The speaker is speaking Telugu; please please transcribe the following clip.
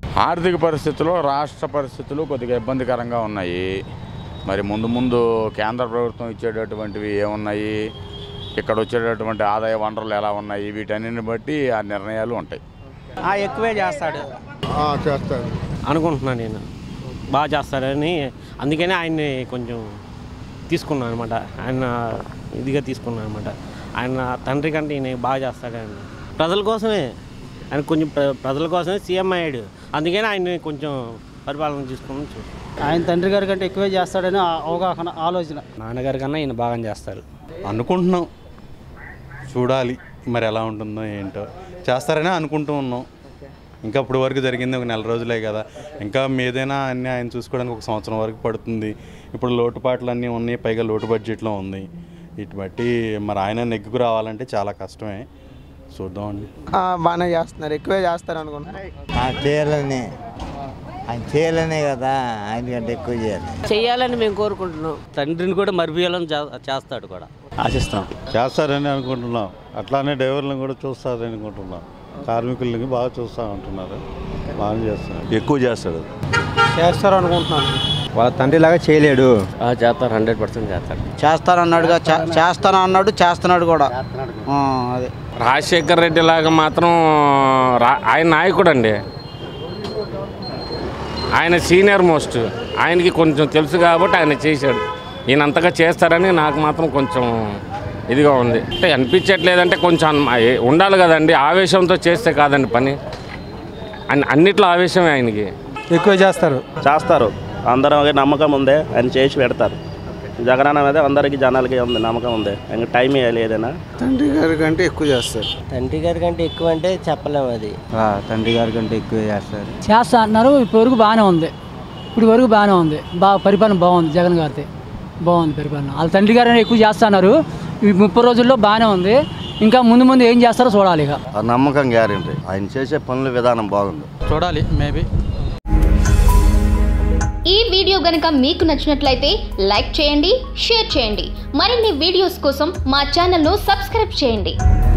ఆర్థిక పరిస్థితులు రాష్ట్ర పరిస్థితులు కొద్దిగా ఇబ్బందికరంగా ఉన్నాయి మరి ముందు ముందు కేంద్ర ప్రభుత్వం ఇచ్చేటటువంటివి ఏమున్నాయి ఇక్కడ వచ్చేటటువంటి ఆదాయ వనరులు ఎలా ఉన్నాయి వీటన్నిటిని బట్టి ఆ నిర్ణయాలు ఉంటాయి ఆ ఎక్కువే చేస్తాడు చేస్తాను అనుకుంటున్నాను నేను బాగా చేస్తాడని అందుకనే ఆయన్ని కొంచెం తీసుకున్నాను అనమాట ఆయన ఇదిగా తీసుకున్నాను అనమాట ఆయన తండ్రి కంటే ఈయన బాగా చేస్తాడని ప్రజల కోసమే ఆయన కొంచెం ప్ర- ప్రజల కోసమే సీఎం అయ్యాడు అందుకని ఆయన్ని కొంచెం పరిపాలన తీసుకుని చూస్తాను ఆయన తండ్రి గారి కంటే ఎక్కువే చేస్తాడని ఆ- అవగాహన ఆలోచన నాన్నగారి కన్నా ఈయన బాగా చేస్తారు అనుకుంటున్నాం చూడాలి మరి ఎలా ఉంటుందో ఏంటో చేస్తారని అనుకుంటూ ఉన్నాం ఇంకా ఇప్పుడు వరకు జరిగింది ఒక నెల రోజులే కదా ఇంకా ఏదైనా అన్నీ ఆయన చూసుకోవడానికి ఒక సంవత్సరం వరకు పడుతుంది ఇప్పుడు లోటుపాట్లు అన్నీ ఉన్నాయి పైగా లోటు బడ్జెట్లో ఉంది ఇటు బట్టి మరి ఆయన నెగ్గుకు రావాలంటే చాలా కష్టమే చూద్దామండి బాగానే చేస్తున్నారు ఎక్కువే చేస్తారు అనుకుంటున్నాను చేయాలని ఆయన చేయాలనే కదా ఆయన కంటే ఎక్కువ చేయాలి చేయాలని మేము కోరుకుంటున్నాం తండ్రిని కూడా మరిపియాలని చేస్తాడు కూడా ఆశిస్తాం చేస్తారని అనుకుంటున్నాం అట్లానే డ్రైవర్లను కూడా చూస్తారని అనుకుంటున్నాం కార్మికులని బాగా చూస్తూ ఉంటున్నారు బాగా చేస్తున్నారు ఎక్కువ చేస్తాడు చేస్తారు అనుకుంటున్నాను వాళ్ళ తండ్రిలాగా చేయలేడు చేస్తారు హండ్రెడ్ పర్సెంట్ చేస్తాడు చేస్తానన్నాడుగా చేస్తాను అన్నాడు చేస్తున్నాడు కూడా ఆ, అదే రాజశేఖర్ రెడ్డి లాగా మాత్రం రా- ఆయన నాయకుడు అండి ఆయన సీనియర్ మోస్ట్ ఆయనకి కొంచెం తెలుసు కాబట్టి ఆయన చేశాడు ఈయన అంతగా చేస్తారని నాకు మాత్రం కొంచెం ఇదిగా ఉంది అంటే అనిపించట్లేదంటే కొంచెం అన్- ఏ- ఉండాలి కదండి ఆవేశంతో చేస్తే కాదండి పని అన్ని అన్నిట్లో ఆవేశమే ఆయనకి ఎక్కువ చేస్తారు చేస్తారు అందరం ఒకే నమ్మకం ఉంది ఆయన చేసి పెడతారు జగనన్న మీద అందరికీ జనాలకి ఉంది నమ్మకం ఉంది ఇంకా టైం ఇవ్వాలి ఏదైనా తండ్రి గారి కంటే ఎక్కువ చేస్తారు తండ్రి గారి కంటే ఎక్కువ అంటే చెప్పలేము అది తండ్రి గారి కంటే ఎక్కువ చేస్తారు చేస్తా అన్నారు ఇప్పుడు వరకు బాగానే ఉంది ఇప్పుడు వరకు బాగానే ఉంది బాగా పరిపాలన బాగుంది జగన్ గారిది బాగుంది పరిపాలన వాళ్ళ తండ్రి గారు ఎక్కువ చేస్తున్నారు ఈ ముప్పై రోజుల్లో బాగానే ఉంది ఇంకా ముందు ముందు ఏం చేస్తారో చూడాలి ఇక ఆ నమ్మకం గ్యారెంటీ ఆయన చేసే పనుల విధానం బాగుంది చూడాలి మేబీ ఈ వీడియో గనుక మీకు నచ్చినట్లయితే లైక్ చేయండి షేర్ చేయండి మరిన్ని వీడియోస్ కోసం మా ఛానల్ను సబ్స్క్రైబ్ చేయండి